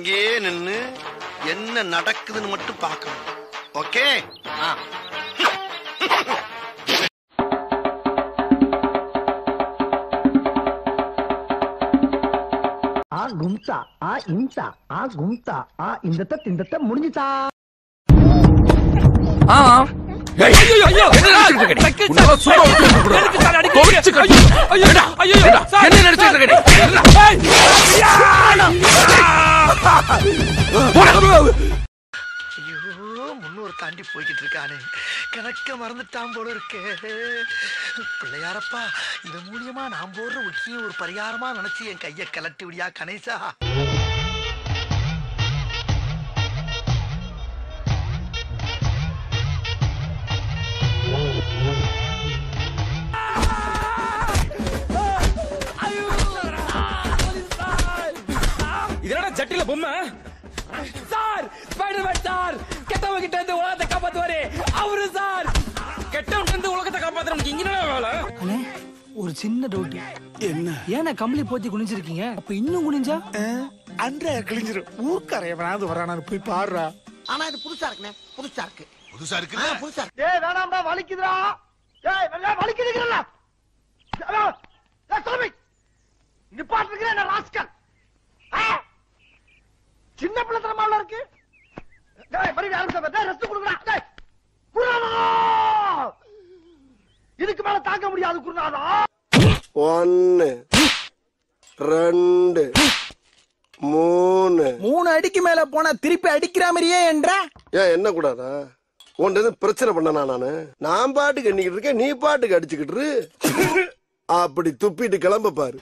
அங்கேயே நின்னு என்ன நடக்குதுன்னு மட்டும் பார்க்கணும் ஓகே ஆ கும்சா ஆ இம்சா ஆ கும்சா ஆ இந்த தத் இந்த தத் முடிஞ்சுதா ஐயோ முன்னூறு தாண்டி போய்கிட்டு இருக்கானே கணக்க மறந்துட்டான் போல இருக்கே பிள்ளையாரப்பா இதன் மூலியமா நான் போடுற உச்சியும் ஒரு பரிகாரமா நினைச்சு என் கைய கலட்டி விடியா கணேசா இதனடா ஜட்டில பொம்மை சார் ஸ்பைடர்மேன் சார் கெட்டவங்க கிட்ட இருந்து உலகத்தை காப்பாத்துவாரு அவரு சார் கெட்டவங்க இருந்து உலகத்தை காப்பாத்துறவங்க இங்க என்ன வேலை அண்ணே ஒரு சின்ன டவுட் என்ன ஏன்னா கம்பளி போத்தி குனிஞ்சிருக்கீங்க அப்ப இன்னும் குனிஞ்சா அன்றே கிழிஞ்சிரும் ஊர்க்கரையவனாவது வரானான்னு போய் பாடுறா ஆனா இது புதுசா இருக்குண்ணே புதுசா இருக்கு புதுசா இருக்கு ஆ, புதுசா இருக்கு ஏய் வேணாம்டா வலிக்குதுடா ஏய் வெள்ளா வலிக்குதுங்கறல ஏய் சொல்லுங்க நிப்பாட்டுறீங்க என்ன ராஸ்கல் ஆ? சின்ன பிள்ளைத்தனமால இருக்கு டேய் மறுபடியும் ஆரம்பிச்சா டேய் ரெஸ்ட் கொடுங்கடா டேய் குருநாதா இதுக்கு மேல தாங்க முடியாது குருநாதா ஒன்னு ரெண்டு மூணு மூணு அடிக்கு மேல போனா திருப்பி அடிக்கிற மாதிரியே என்ற ஏன் என்ன கூடாதா உன்ட எதுவும் பிரச்சனை பண்ணனா நானு நான் பாட்டுக்கு எண்ணிக்கிட்டு இருக்கேன் நீ பாட்டுக்கு அடிச்சுக்கிட்டு இரு. அப்படி துப்பிட்டு கிளம்ப பாரு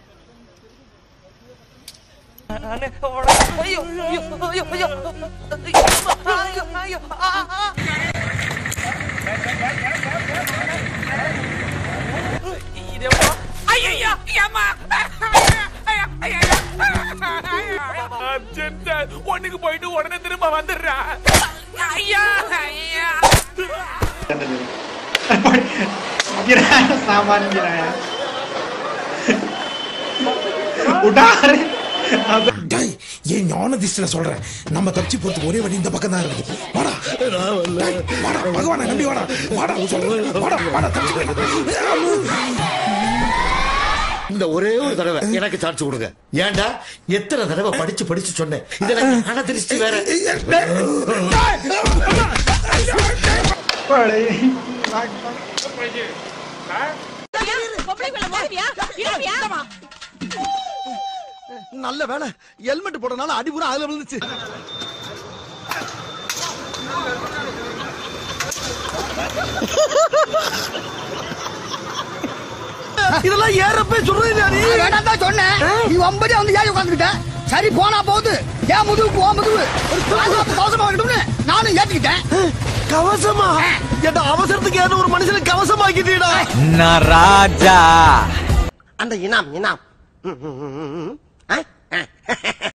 ஒண்ணுக்கு போயிட்டு உடனே திரும்ப வந்துடுறா ஐயா ஐயா सामान गिराया उठा ஏன் ஞான திஷ்டில சொல்றேன் நம்ம தப்பிச்சு போறதுக்கு ஒரே வழி இந்த பக்கம் தான் இருக்குது வாடா டேய், வாடா பகவானை நம்பி வாடா வாடா சொல்றேன் வாடா வாடா தப்பிச்சு போயிடலாம். இந்த ஒரே ஒரு தடவை எனக்கு சான்ஸ் கொடுங்க ஏன்டா எத்தனை தடவை படிச்சு படிச்சு சொன்னேன் இதுல ஞான திருஷ்டி வேற நல்ல வேலை ஹெல்மெட் போட்டனால அடிபுறம் அதுல விழுந்துச்சு இதெல்லாம் ஏறப்ப சொல்றீங்க நீ வேண்டாம் தான் சொன்னேன் நீ ஒன்பதே வந்து ஏறி உட்காந்துக்கிட்ட சரி போனா போகுது ஏன் முதுகுக்கு ஓ முதுகு ஒரு பாதுகாப்பு கவசமா இருக்கட்டும்னு நானும் ஏத்துக்கிட்டேன் கவசமா என்ற அவசரத்துக்கு ஏதோ ஒரு மனுஷனை கவசமாக்கிட்டீடா ராஜா அந்த இனாம் இனாம்